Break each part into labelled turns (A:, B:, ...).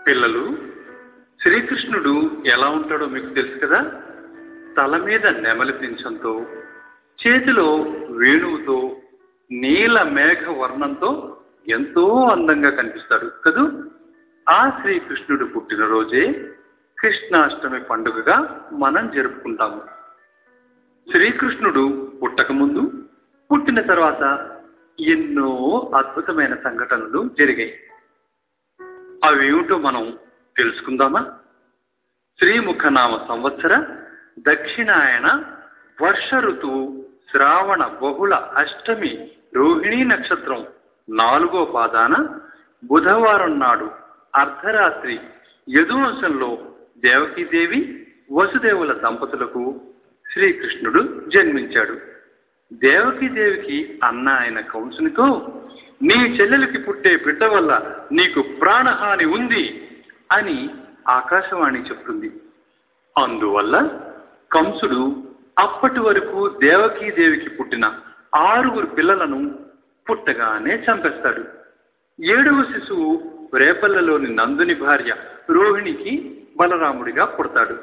A: పిల్లలు శ్రీకృష్ణుడు ఎలా ఉంటాడో మీకు తెలుసు కదా తల మీద నెమలి పింఛంతో చేతిలో వేణువుతో నీల మేఘ వర్ణంతో ఎంతో అందంగా కనిపిస్తాడు కదూ ఆ శ్రీకృష్ణుడు పుట్టినరోజే కృష్ణాష్టమి పండుగగా మనం జరుపుకుంటాము శ్రీకృష్ణుడు పుట్టకముందు పుట్టిన తర్వాత ఎన్నో అద్భుతమైన సంఘటనలు జరిగాయి అవేమిటో మనం తెలుసుకుందామా శ్రీముఖనామ సంవత్సర దక్షిణాయన వర్ష ఋతువు శ్రావణ బహుళ అష్టమి రోహిణీ నక్షత్రం నాలుగో పాదాన బుధవారం నాడు అర్ధరాత్రి యదువంశంలో దేవకీదేవి వసుదేవుల దంపతులకు శ్రీకృష్ణుడు జన్మించాడు దేవకీదేవికి అన్న ఆయన కంసునితో నీ చెల్లెలికి పుట్టే బిడ్డ వల్ల నీకు ప్రాణహాని ఉంది అని ఆకాశవాణి చెప్తుంది అందువల్ల కంసుడు అప్పటి వరకు దేవకీదేవికి పుట్టిన ఆరుగురు పిల్లలను పుట్టగానే చంపేస్తాడు ఏడవ శిశువు రేపల్లలోని నందుని భార్య రోహిణికి బలరాముడిగా పుడతాడు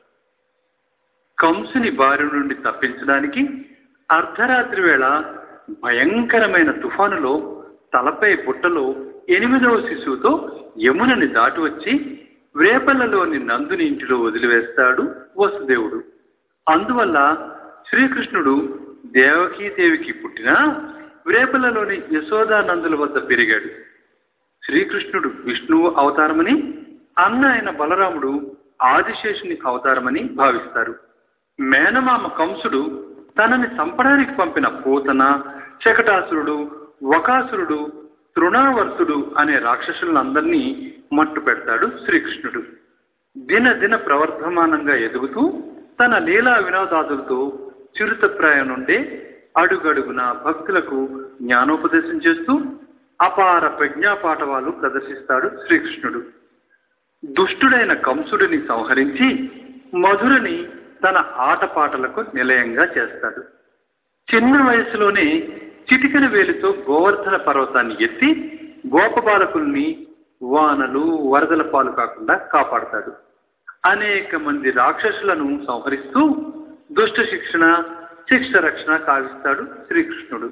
A: కంసుని బారి నుండి తప్పించడానికి అర్ధరాత్రి వేళ భయంకరమైన తుఫానులో తలపై బుట్టలో ఎనిమిదవ శిశువుతో యమునని దాటి వచ్చి వేపల్లలోని నందుని ఇంటిలో వదిలివేస్తాడు వసుదేవుడు అందువల్ల శ్రీకృష్ణుడు దేవకీదేవికి పుట్టిన వేపల్లలోని యశోదానందుల వద్ద పెరిగాడు శ్రీకృష్ణుడు విష్ణువు అవతారమని అన్న అయిన బలరాముడు ఆదిశేషుని అవతారమని భావిస్తారు మేనమామ కంసుడు తనని చంపడానికి పంపిన పూతన శకటాసురుడు వకాసురుడు తృణావర్తుడు అనే రాక్షసులందరినీ మట్టు పెడతాడు శ్రీకృష్ణుడు దిన దిన ప్రవర్ధమానంగా ఎదుగుతూ తన లీలా వినోదాదులతో చిరుతప్రాయం నుండి అడుగడుగున భక్తులకు జ్ఞానోపదేశం చేస్తూ అపార ప్రజ్ఞాపాఠవాలు ప్రదర్శిస్తాడు శ్రీకృష్ణుడు దుష్టుడైన కంసుడిని సంహరించి మధురని తన ఆటపాటలకు నిలయంగా చేస్తాడు చిన్న వయసులోనే చిటికెన వేలితో గోవర్ధన పర్వతాన్ని ఎత్తి గోపబాలకుల్ని వానలు వరదల పాలు కాకుండా కాపాడతాడు అనేక మంది రాక్షసులను సంహరిస్తూ దుష్ట శిక్షణ శిక్ష రక్షణ కావిస్తాడు శ్రీకృష్ణుడు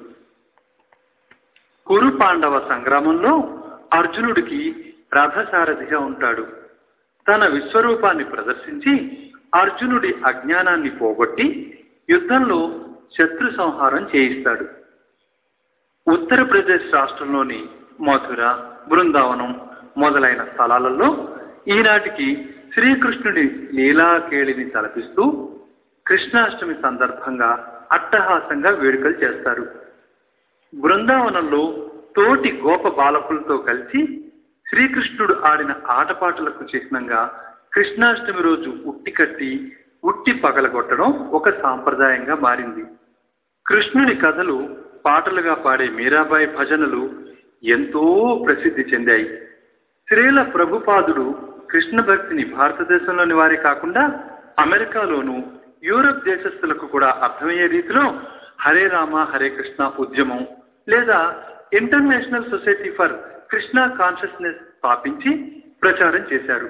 A: కురు పాండవ సంగ్రామంలో అర్జునుడికి రథసారథిగా ఉంటాడు తన విశ్వరూపాన్ని ప్రదర్శించి అర్జునుడి అజ్ఞానాన్ని పోగొట్టి యుద్ధంలో శత్రు సంహారం చేయిస్తాడు ఉత్తరప్రదేశ్ రాష్ట్రంలోని మధుర బృందావనం మొదలైన స్థలాలలో ఈనాటికి శ్రీకృష్ణుడి లీలాకేళిని తలపిస్తూ కృష్ణాష్టమి సందర్భంగా అట్టహాసంగా వేడుకలు చేస్తారు బృందావనంలో తోటి గోప బాలకులతో కలిసి శ్రీకృష్ణుడు ఆడిన ఆటపాటలకు చిహ్నంగా కృష్ణాష్టమి రోజు ఉట్టి కట్టి ఉట్టి పగలగొట్టడం ఒక సాంప్రదాయంగా మారింది కృష్ణుని కథలు పాటలుగా పాడే మీరాబాయి భజనలు ఎంతో ప్రసిద్ధి చెందాయి శ్రీల ప్రభుపాదుడు కృష్ణ భక్తిని భారతదేశంలోని వారే కాకుండా అమెరికాలోను యూరప్ దేశస్థులకు కూడా అర్థమయ్యే రీతిలో హరే రామ హరే కృష్ణ ఉద్యమం లేదా international society for Krishna consciousness స్థాపించి ప్రచారం చేశారు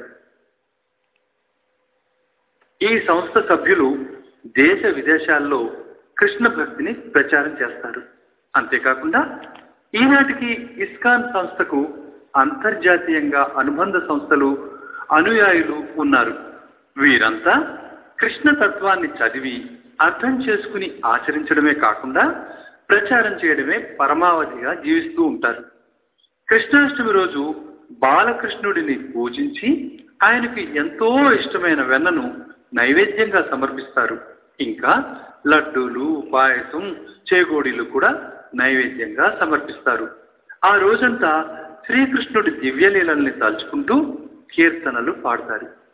A: ఈ సంస్థ సభ్యులు దేశ విదేశాల్లో కృష్ణ భక్తిని ప్రచారం చేస్తారు అంతేకాకుండా ఈనాటికి ఇస్కాన్ సంస్థకు అంతర్జాతీయంగా అనుబంధ సంస్థలు అనుయాయులు ఉన్నారు వీరంతా కృష్ణ తత్వాన్ని చదివి అర్థం చేసుకుని ఆచరించడమే కాకుండా ప్రచారం చేయడమే పరమావధిగా జీవిస్తూ ఉంటారు కృష్ణాష్టమి రోజు బాలకృష్ణుడిని పూజించి ఆయనకి ఎంతో ఇష్టమైన వెన్నను నైవేద్యంగా సమర్పిస్తారు ఇంకా లడ్డూలు పాయసం చేగోడీలు కూడా నైవేద్యంగా సమర్పిస్తారు ఆ రోజంతా శ్రీకృష్ణుడి దివ్యలీలల్ని తలుచుకుంటూ కీర్తనలు పాడతారు